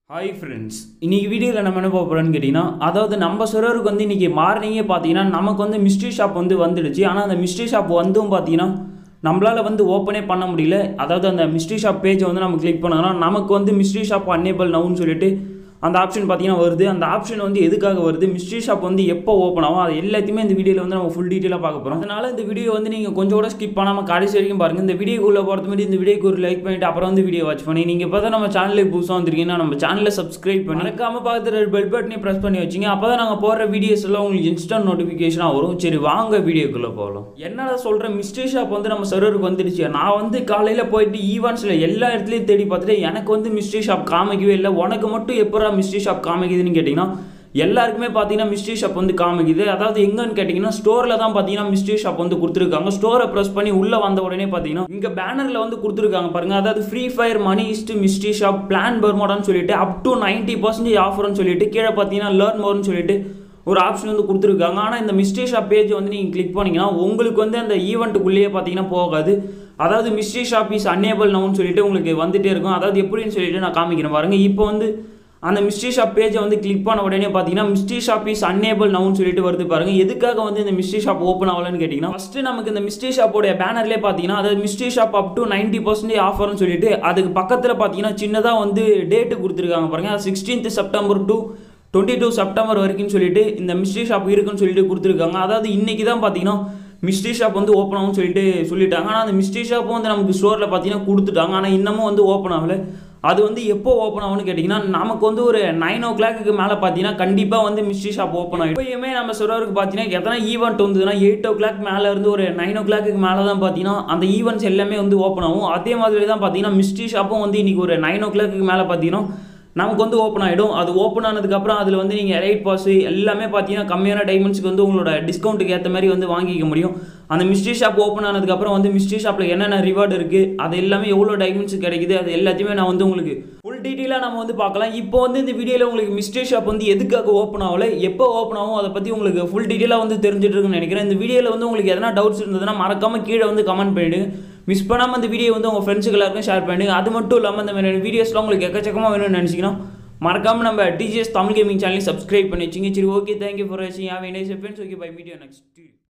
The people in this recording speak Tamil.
ஹாய் ஃப்ரெண்ட்ஸ் இன்னைக்கு வீடியோவில் நம்ம என்ன பார்க்க போகிறோன்னு கேட்டிங்கன்னா அதாவது நம்ம சர்வருக்கு வந்து இன்றைக்கி மார்னிங்கே பார்த்தீங்கன்னா நமக்கு வந்து மிஸ்ட்ரி ஷாப் வந்து வந்துடுச்சு ஆனால் அந்த மிஸ்ட்ரி ஷாப் வந்தும் பார்த்தீங்கன்னா நம்மளால் வந்து ஓப்பனே பண்ண முடியல அதாவது அந்த மிஸ்ட்ரி ஷாப் பேஜை வந்து நம்ம கிளிக் பண்ணோம்னா நமக்கு வந்து மிஸ்ட்ரி ஷாப் அன்னேபிள் நவுன்னு சொல்லிட்டு அந்த ஆப்ஷன் பார்த்தீங்கன்னா வருது அந்த ஆப்ஷன் வந்து எதுக்காக வருது மிஸ்ட்ரி ஷாப் வந்து எப்போ ஓப்பன் ஆகும் அது எல்லாத்தையுமே இந்த வீடியோவில் வந்து நம்ம ஃபுல் டீட்டெயிலாக பார்க்க போகிறோம் அதனால் இந்த வீடியோ வந்து நீங்கள் கொஞ்சம் கூட ஸ்கிப் பண்ணாமல் கடைசி வரைக்கும் பாருங்கள் இந்த வீடியோக்குள்ளே போகிறது மாதிரி இந்த வீடியோக்கு ஒரு லைக் பண்ணிட்டு அப்புறம் வந்து வீடியோ வாட்ச் பண்ணி நீங்கள் இப்போ தான் நம்ம சேனலுக்கு புதுசாக வந்திருக்கீங்கன்னா நம்ம சேனலை சப்ஸ்கிரைப் பண்ணி மறக்காம பார்த்துட்டு பெல் பட்டனே ப்ரெஸ் பண்ணி வச்சிங்க அப்போ தான் நாங்கள் போடுற வீடியோஸ் எல்லாம் உங்களுக்கு இன்ஸ்டன்ட் நோட்டிஃபிகேஷனாக வரும் சரி வாங்க வீடியோக்குள்ளே போகலாம் என்னடா சொல்கிற மிஸ்ட்ரி ஷாப் வந்து நம்ம சர்வருக்கு வந்துடுச்சு நான் வந்து காலையில் போயிட்டு ஈவெண்ட்ஸில் எல்லா இடத்துலையும் தேடி பார்த்துட்டு எனக்கு வந்து மிஸ்ட்ரி ஷாப் காமிக்கவே இல்லை உனக்கு மட்டும் எப்படா மிஸ்ட்ரி ஷாப் காமிக்குதுன்னு கேட்டிங்கன்னா எல்லாருக்குமே பார்த்தீங்கன்னா மிஸ்ட்ரி ஷாப் வந்து காமிக்குது அதாவது எங்கன்னு கேட்டிங்கன்னா ஸ்டோரில் தான் பார்த்தீங்கன்னா மிஸ்ட்ரி ஷாப் வந்து கொடுத்துருக்காங்க ஸ்டோரை ப்ரெஸ் பண்ணி உள்ளே வந்த உடனே பார்த்தீங்கன்னா இங்கே பேனரில் வந்து கொடுத்துருக்காங்க பாருங்க அதாவது ஃப்ரீ ஃபயர் மணி இஸ்ட் மிஸ்ட்ரி ஷாப் பிளான் பர்மோடான்னு சொல்லிட்டு அப் டு நைன்ட்டி பர்சன்டேஜ் ஆஃபர்னு சொல்லிட்டு கீழே பார்த்தீங்கன்னா லேர்ன் மோர்னு சொல்லிட்டு ஒரு ஆப்ஷன் வந்து கொடுத்துருக்காங்க ஆனால் இந்த மிஸ்ட்ரி ஷாப் பேஜ் வந்து நீங்கள் கிளிக் பண்ணிங்கன்னா உங்களுக்கு வந்து அந்த ஈவெண்ட்டுக்குள்ளேயே பார்த்தீங்கன்னா போகாது அதாவது மிஸ்ட்ரி ஷாப் இஸ் அன்னேபிள் நவுன்னு சொல்லிட்டு உங்களுக்கு வந்துட்டே இருக்கும் அதாவது எப்படின்னு சொல்லிட்டு நான் காமிக்கிறேன் பாருங்க இப்போ வந்து அந்த மிஸ்ட்ரி ஷாப் பேஜை வந்து கிளிக் பண்ண உடனே பார்த்தீங்கன்னா மிஸ்ட்ரி ஷாப் இஸ் அன்னேபிள் நவுன்னு சொல்லிட்டு வருது பாருங்க எதுக்காக வந்து இந்த மிஸ்ட்ரி ஷாப் ஓப்பன் ஆகலன்னு கேட்டிங்கன்னா ஃபஸ்ட்டு நமக்கு இந்த மிஸ்ட்ரி ஷாப்போடைய பேனர்லேயே பார்த்தீங்கன்னா அதாவது mystery shop up to ninety percentage ஆஃபர்னு சொல்லிட்டு அதுக்கு பக்கத்தில் பார்த்தீங்கன்னா சின்னதாக வந்து டேட்டு கொடுத்துருக்காங்க பாருங்க sixteenth September to twenty two September வரைக்கும் சொல்லிட்டு இந்த மிஸ்ட்ரி ஷாப் இருக்குன்னு சொல்லிட்டு கொடுத்துருக்காங்க அதாவது இன்னைக்கு தான் பார்த்தீங்கன்னா மிஸ்ட்ரி ஷாப் வந்து ஓப்பன் ஆகும்னு சொல்லிட்டு சொல்லிட்டாங்க ஆனால் அந்த மிஸ்ட்ரி ஷாப்பும் வந்து நமக்கு ஸ்டோரில் பார்த்தீங்கன்னா கொடுத்துட்டாங்க ஆனால் இன்னமும் வந்து ஓப்பன் ஆகலை அது வந்து எப்போ ஓப்பன் ஆகும்னு கேட்டிங்கன்னா நமக்கு வந்து ஒரு நைன் ஓ கிளாக்கு மேலே பார்த்தீங்கன்னா கண்டிப்பாக வந்து மிஸ்ட்ரி ஷாப் ஓப்பன் ஆகிடும் எப்பயுமே நம்ம சர்வருக்கு பார்த்தீங்கன்னா எத்தனை ஈவெண்ட் வந்ததுன்னா எயிட் ஓ கிளாக் மேலே இருந்து ஒரு நைன் ஓ கிளாக்கு மேலே தான் பார்த்தீங்கன்னா அந்த ஈவெண்ட்ஸ் எல்லாமே வந்து ஓப்பன் ஆகும் அதே மாதிரி தான் பார்த்தீங்கன்னா மிஸ்ட்ரி ஷாப்பும் வந்து இன்றைக்கி ஒரு நைன் ஓ கிளாக்கு மேலே பார்த்தீங்கன்னா நமக்கு வந்து ஓப்பன் ஆகிடும் அது ஓப்பன் ஆனதுக்கப்புறம் அதில் வந்து நீங்கள் எலைட் பாஸ் எல்லாமே பார்த்தீங்கன்னா கம்மியான டைமண்ட்ஸ்க்கு வந்து உங்களோட டிஸ்கவுண்ட்டுக்கு ஏற்ற மாதிரி வந்து வாங்கிக்க முடியும் அந்த மிஸ்ட்ரி ஷாப் ஓப்பன் ஆனதுக்கப்புறம் வந்து மிஸ்ட்ரி ஷாப்பில் என்னென்ன ரிவார்டு இருக்குது அது எல்லாமே எவ்வளோ டைமண்ட்ஸ் கிடைக்குது அது எல்லாத்தையுமே நான் வந்து உங்களுக்கு ஃபுல் டீட்டெயிலாக நம்ம வந்து பார்க்கலாம் இப்போ வந்து இந்த வீடியோவில் உங்களுக்கு மிஸ்ட்ரி ஷாப் வந்து எதுக்காக ஓப்பன் ஆகலை எப்போ ஓப்பன் ஆகும் அதை பற்றி உங்களுக்கு ஃபுல் டீட்டெயிலாக வந்து தெரிஞ்சுட்டு இருக்குன்னு நினைக்கிறேன் இந்த வீடியோவில் வந்து உங்களுக்கு எதனா டவுட்ஸ் இருந்ததுன்னா மறக்காமல் கீழே வந்து கமெண்ட் பண்ணிவிடுங்க மிஸ் பண்ணாமல் இந்த வீடியோ வந்து உங்கள் ஃப்ரெண்ட்ஸுக்கு எல்லாருக்கும் ஷேர் பண்ணிடுங்க அது மட்டும் இல்லாமல் இந்த மாதிரி வீடியோஸ்லாம் உங்களுக்கு எக்கச்சக்கமாக வேணும்னு நினச்சிங்கன்னா மறக்காமல் நம்ம டிஜிஎஸ் தமிழ் கேமிங் சேனலையும் சப்ஸ்கிரைப் பண்ணி வச்சுங்க சரி ஓகே தேங்க்யூ ஃபார் வாட்சிங் have nice friends okay bye மீடியா நெக்ஸ்ட்